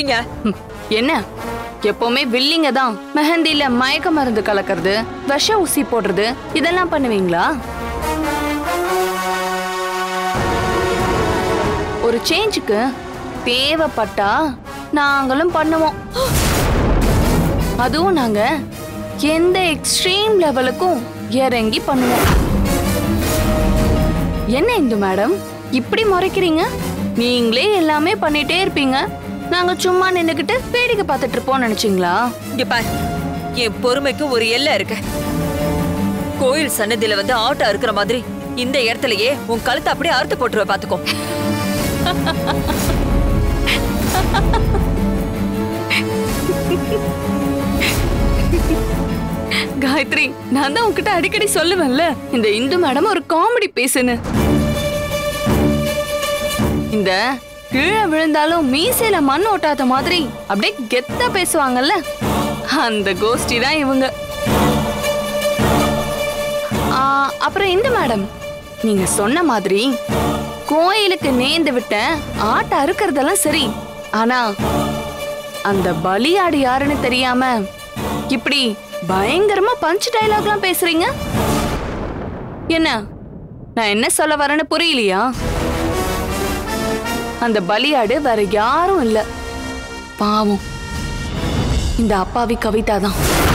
வில்லிங்க ம், என்ன எப்பவுமே வில்லிங்க தான் மெஹந்தில மயக்க மருந்து கலக்கிறது விஷ ஊசி போடுறது இதெல்லாம் பண்ணுவீங்களா ஒரு சேஞ்சுக்கு தேவைப்பட்டா நாங்களும் பண்ணுவோம் அதுவும் நாங்க எந்த எக்ஸ்ட்ரீம் லெவலுக்கும் இறங்கி பண்ணுவோம் என்ன இந்து மேடம் இப்படி முறைக்கிறீங்க நீங்களே எல்லாமே பண்ணிட்டே இருப்பீங்க நாங்க சும்மா நின்னுக்கிட்டு வேடிக்கை பார்த்துட்டு இருப்போம்னு நினைச்சீங்களா இங்க பாரு என் பொறுமைக்கு ஒரு எல்லை இருக்கு கோயில் சன்னதியில வந்து ஆட்டோ இருக்கிற மாதிரி இந்த இடத்துலயே உன் கழுத்தை அப்படியே அறுத்து போட்டுருவ பாத்துக்கோ காயத்ரி நான் தான் உன்கிட்ட அடிக்கடி சொல்லுவேன்ல இந்த இந்து மேடம் ஒரு காமெடி பேசுன்னு இந்த கீழே விழுந்தாலும் மீசையில மண் ஓட்டாத மாதிரி அப்படியே கெத்தா பேசுவாங்கல்ல அந்த கோஷ்டி தான் இவங்க ஆ, அப்புறம் இந்த மேடம் நீங்க சொன்ன மாதிரி கோயிலுக்கு நேர்ந்து விட்ட ஆட்டை அறுக்கறதெல்லாம் சரி ஆனா அந்த பலியாடு யாருன்னு தெரியாம இப்படி பயங்கரமா பஞ்ச் டயலாக்லாம் பேசுறீங்க என்ன நான் என்ன சொல்ல வரேன்னு புரியலையா அந்த பலியாடு வேற யாரும் இல்ல பாவம் இந்த அப்பாவி கவிதா தான்